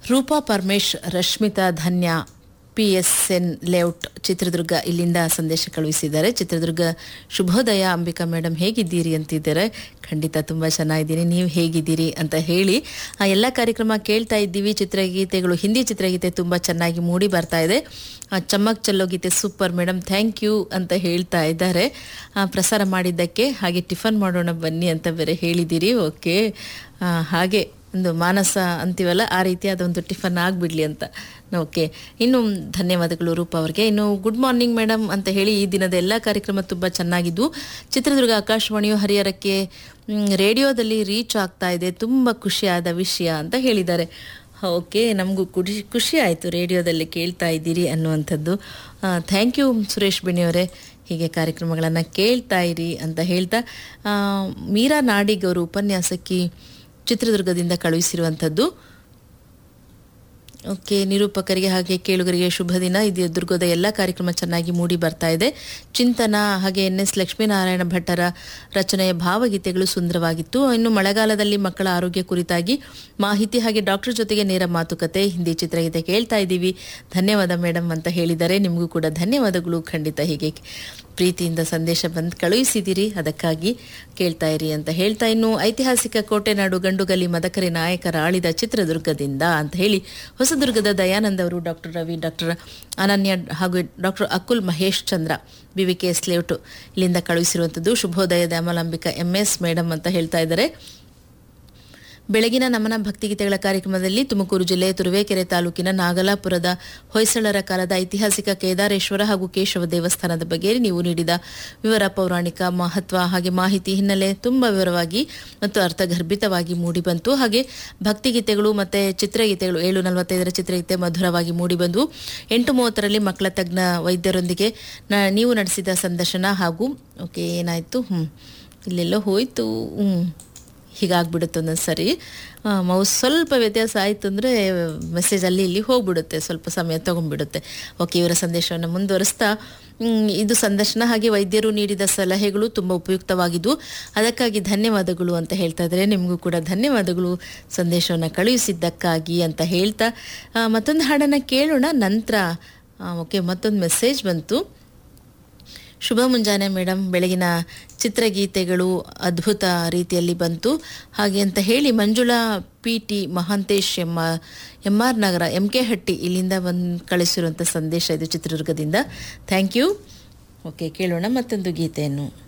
Roopa Paramesh Rashmitha Dhanya P S N layout Chitradurga ಇಲ್ಲಿಂದ ಸಂದೇಶ ಕಳುಹಿಸಿದ್ದಾರೆ ಚಿತ್ರದುರ್ಗ ಶುಭೋದಯ ಅಂಬಿಕಾ ಮೇಡಮ್ ಹೇಗಿದ್ದೀರಿ ಅಂತಿದ್ದಾರೆ ಖಂಡಿತ ತುಂಬ ಚೆನ್ನಾಗಿದ್ದೀನಿ ನೀವು ಹೇಗಿದ್ದೀರಿ ಅಂತ ಹೇಳಿ ಆ ಎಲ್ಲ ಕಾರ್ಯಕ್ರಮ ಕೇಳ್ತಾ ಇದ್ದೀವಿ ಚಿತ್ರಗೀತೆಗಳು ಹಿಂದಿ ಚಿತ್ರಗೀತೆ ತುಂಬ ಚೆನ್ನಾಗಿ ಮೂಡಿ ಬರ್ತಾ ಇದೆ ಆ, ಚಮ್ಮಕ್ ಚಲ್ಲೋ ಗೀತೆ ಸೂಪರ್ ಮೇಡಮ್ ಥ್ಯಾಂಕ್ ಯು ಅಂತ ಹೇಳ್ತಾ ಇದ್ದಾರೆ ಆ, ಪ್ರಸಾರ ಮಾಡಿದ್ದಕ್ಕೆ ಹಾಗೆ ಟಿಫನ್ ಮಾಡೋಣ ಬನ್ನಿ ಅಂತ ಬೇರೆ ಹೇಳಿದ್ದೀರಿ ಓಕೆ ಆ, ಹಾಗೆ ಒಂದು ಮಾನಸ ಅಂತೀವಲ್ಲ ಆ ರೀತಿಯಾದ ಒಂದು ಟಿಫನ್ ಆಗಿಬಿಡ್ಲಿ ಅಂತ ಓಕೆ ಇನ್ನು ಧನ್ಯವಾದಗಳು ರೂಪ ಅವರಿಗೆ ಇನ್ನು ಗುಡ್ ಮಾರ್ನಿಂಗ್ ಮೇಡಮ್ ಅಂತ ಹೇಳಿ ಈ ದಿನದ ಎಲ್ಲ ಕಾರ್ಯಕ್ರಮ ತುಂಬ ಚೆನ್ನಾಗಿದ್ದು ಚಿತ್ರದುರ್ಗ ಆಕಾಶವಾಣಿಯು ಹರಿಹರಕ್ಕೆ ಮ್, ರೇಡಿಯೋದಲ್ಲಿ ರೀಚ್ ಆಗ್ತಾ ಇದೆ ತುಂಬ ಖುಷಿಯಾದ ವಿಷಯ ಅಂತ ಹೇಳಿದ್ದಾರೆ ಓಕೆ ನಮಗೂ ಖುಷಿ ಖುಷಿ ಆಯಿತು ರೇಡಿಯೋದಲ್ಲಿ ಕೇಳ್ತಾ ಇದ್ದೀರಿ ಅನ್ನುವಂಥದ್ದು ಥ್ಯಾಂಕ್ ಯು ಸುರೇಶ್ ಬೆಣಿಯವರೇ ಹೀಗೆ ಕಾರ್ಯಕ್ರಮಗಳನ್ನು ಕೇಳ್ತಾ ಇರಿ ಅಂತ ಹೇಳ್ತಾ ಆ, ಮೀರಾ ನಾಡಿಗ್ ಅವರು ಉಪನ್ಯಾಸಕಿ ಚಿತ್ರದುರ್ಗದಿಂದ ಕಳುಹಿಸಿರುವಂಥದ್ದು ಓಕೆ ನಿರೂಪಕರಿಗೆ ಹಾಗೆ ಕೇಳುಗರಿಗೆ ಶುಭ ದಿನ ಇದು ದುರ್ಗದ ಎಲ್ಲ ಕಾರ್ಯಕ್ರಮ ಚೆನ್ನಾಗಿ ಮೂಡಿ ಬರ್ತಾ ಇದೆ ಚಿಂತನ ಹಾಗೆ ಎನ್ ಎಸ್ ಲಕ್ಷ್ಮೀನಾರಾಯಣ ಭಟ್ಟರ ರಚನೆಯ ಭಾವಗೀತೆಗಳು ಸುಂದರವಾಗಿತ್ತು ಇನ್ನು ಮಳೆಗಾಲದಲ್ಲಿ ಮಕ್ಕಳ ಆರೋಗ್ಯ ಕುರಿತಾಗಿ ಮಾಹಿತಿ ಹಾಗೆ ಡಾಕ್ಟರ್ ಜೊತೆಗೆ ನೇರ ಮಾತುಕತೆ ಹಿಂದಿ ಚಿತ್ರಗೀತೆ ಕೇಳ್ತಾ ಇದ್ದೀವಿ ಧನ್ಯವಾದ ಮೇಡಮ್ ಅಂತ ಹೇಳಿದ್ದಾರೆ ನಿಮಗೂ ಕೂಡ ಧನ್ಯವಾದಗಳು ಖಂಡಿತ ಹೀಗೆ ಪ್ರೀತಿಯಿಂದ ಸಂದೇಶ ಬಂದು ಕಳುಹಿಸಿದಿರಿ ಅದಕ್ಕಾಗಿ ಕೇಳ್ತಾ ಇರಿ ಅಂತ ಹೇಳ್ತಾ ಇನ್ನು ಐತಿಹಾಸಿಕ ಕೋಟೆನಾಡು ಗಂಡುಗಲಿ ಮದಕರಿ ನಾಯಕರ ಆಳಿದ ಚಿತ್ರದುರ್ಗದಿಂದ ಅಂತ ಹೇಳಿ ಹೊಸದುರ್ಗದ ದಯಾನಂದ್ ಅವರು ಡಾಕ್ಟರ್ ರವಿ ಡಾಕ್ಟರ್ ಅನನ್ಯ ಹಾಗೂ doctor Akul Mahesh Chandra B V K S layout ಇಲ್ಲಿಂದ ಕಳುಹಿಸಿರುವಂಥದ್ದು ಶುಭೋದಯದ ಅಮಲಾಂಬಿಕಾ ಎಂ ಎಸ್ ಮೇಡಮ್ ಅಂತ ಹೇಳ್ತಾ ಇದ್ದಾರೆ ಬೆಳಗಿನ ನಮನ ಭಕ್ತಿಗೀತೆಗಳ ಕಾರ್ಯಕ್ರಮದಲ್ಲಿ ತುಮಕೂರು ಜಿಲ್ಲೆಯ ತುರುವೇಕೆರೆ ತಾಲೂಕಿನ ನಾಗಲಾಪುರದ ಹೊಯ್ಸಳರ ಕಾಲದ ಐತಿಹಾಸಿಕ ಕೇದಾರೇಶ್ವರ ಹಾಗೂ ಕೇಶವ ದೇವಸ್ಥಾನದ ಬಗ್ಗೆ ನೀವು ನೀಡಿದ ವಿವರ ಪೌರಾಣಿಕ ಮಹತ್ವ ಹಾಗೆ ಮಾಹಿತಿ ಹಿನ್ನೆಲೆ ತುಂಬ ವಿವರವಾಗಿ ಮತ್ತು ಅರ್ಥಗರ್ಭಿತವಾಗಿ ಮೂಡಿಬಂತು ಹಾಗೆ ಭಕ್ತಿಗೀತೆಗಳು ಮತ್ತು ಚಿತ್ರಗೀತೆಗಳು ಏಳು ನಲವತ್ತೈದರ ಚಿತ್ರಗೀತೆ ಮಧುರವಾಗಿ ಮೂಡಿಬಂದು ಎಂಟು ಮೂವತ್ತರಲ್ಲಿ ಮಕ್ಕಳ ತಜ್ಞ ವೈದ್ಯರೊಂದಿಗೆ ನ- ನೀವು ನಡೆಸಿದ ಸಂದರ್ಶನ ಹಾಗೂ ಓಕೆ ಏನಾಯಿತು ಹ್ಞೂ ಇಲ್ಲೆಲ್ಲೋ ಹೋಯಿತು ಹ್ಞೂ ಹೀಗಾಗ್ಬಿಡುತ್ತೆ ಒಂದೊಂದು ಸರಿ ಆ, ಮೌಸ್ ಸ್ವಲ್ಪ ವ್ಯತ್ಯಾಸ ಆಯಿತು ಅಂದರೆ ಮೆಸೇಜ್ ಅಲ್ಲಿ ಇಲ್ಲಿ ಹೋಗ್ಬಿಡುತ್ತೆ ಸ್ವಲ್ಪ ಸಮಯ ತೊಗೊಂಡ್ಬಿಡುತ್ತೆ ಓಕೆ ಇವರ ಸಂದೇಶವನ್ನು ಮುಂದುವರಿಸ್ತಾ ಮ್, ಇದು ಸಂದರ್ಶನ ಹಾಗೆ ವೈದ್ಯರು ನೀಡಿದ ಸಲಹೆಗಳು ತುಂಬ ಉಪಯುಕ್ತವಾಗಿದ್ದು ಅದಕ್ಕಾಗಿ ಧನ್ಯವಾದಗಳು ಅಂತ ಹೇಳ್ತಾ ಇದ್ದಾರೆ ನಿಮಗೂ ಕೂಡ ಧನ್ಯವಾದಗಳು ಸಂದೇಶವನ್ನು ಕಳುಹಿಸಿದ್ದಕ್ಕಾಗಿ ಅಂತ ಹೇಳ್ತಾ ಆ, ಮತ್ತೊಂದು ಹಾಡನ್ನು ಕೇಳೋಣ ನಂತರ ಓಕೆ ಮತ್ತೊಂದು ಮೆಸೇಜ್ ಬಂತು ಶುಭ ಮುಂಜಾನೆ ಮೇಡಮ್ ಬೆಳಗಿನ ಚಿತ್ರಗೀತೆಗಳು ಅದ್ಭುತ ರೀತಿಯಲ್ಲಿ ಬಂತು ಹಾಗೆ ಅಂತ ಹೇಳಿ ಮಂಜುಳಾ ಪಿ ಟಿ ಮಹಾಂತೇಶ್ ಎಮ್ಮ M R Nagar M K Hatti ಇಲ್ಲಿಂದ ಬಂದು ಕಳಿಸಿರುವಂಥ ಸಂದೇಶ ಇದು ಚಿತ್ರದುರ್ಗದಿಂದ ಥ್ಯಾಂಕ್ ಯು ಓಕೆ ಕೇಳೋಣ ಮತ್ತೊಂದು ಗೀತೆಯನ್ನು